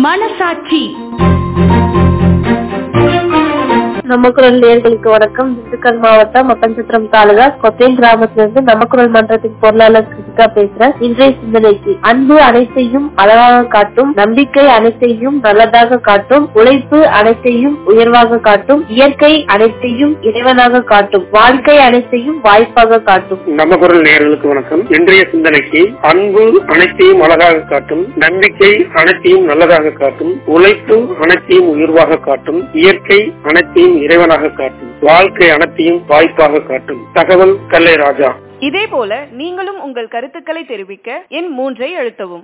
மனசாட்சி நமக்குரல் நேர்களுக்கு வணக்கம் திண்டுக்கல் மாவட்டம் மப்பஞ்சத்திரம் தாலுகா கொத்தேன் கிராமத்திலிருந்து நமக்குரல் மன்றத்தின் பொருளாளர் கிருத்திகா பேசுறேன் இன்றைய சிந்தனைக்கு அன்பு அனைத்தையும் அழகாக காட்டும் நம்பிக்கை அனைத்தையும் நல்லதாக காட்டும் உழைப்பு அனைத்தையும் உயர்வாக காட்டும் இயற்கை அனைத்தையும் இறைவனாக காட்டும் வாழ்க்கை அனைத்தையும் வாய்ப்பாக காட்டும் நம்ம குரல் நேயர்களுக்கு வணக்கம் இன்றைய சிந்தனைக்கு அன்பு அனைத்தையும் அழகாக காட்டும் நம்பிக்கை அனைத்தையும் நல்லதாக காட்டும் உழைப்பு அனைத்தையும் உயர்வாக காட்டும் இயற்கை அனைத்தையும் இறைவனாக காட்டும் வாழ்க்கை அனைத்தையும் வாய்ப்பாக காட்டும் தகவல் கல்லை ராஜா இதே போல நீங்களும் உங்கள் கருத்துக்களை தெரிவிக்க எண் மூன்றை அழுத்தவும்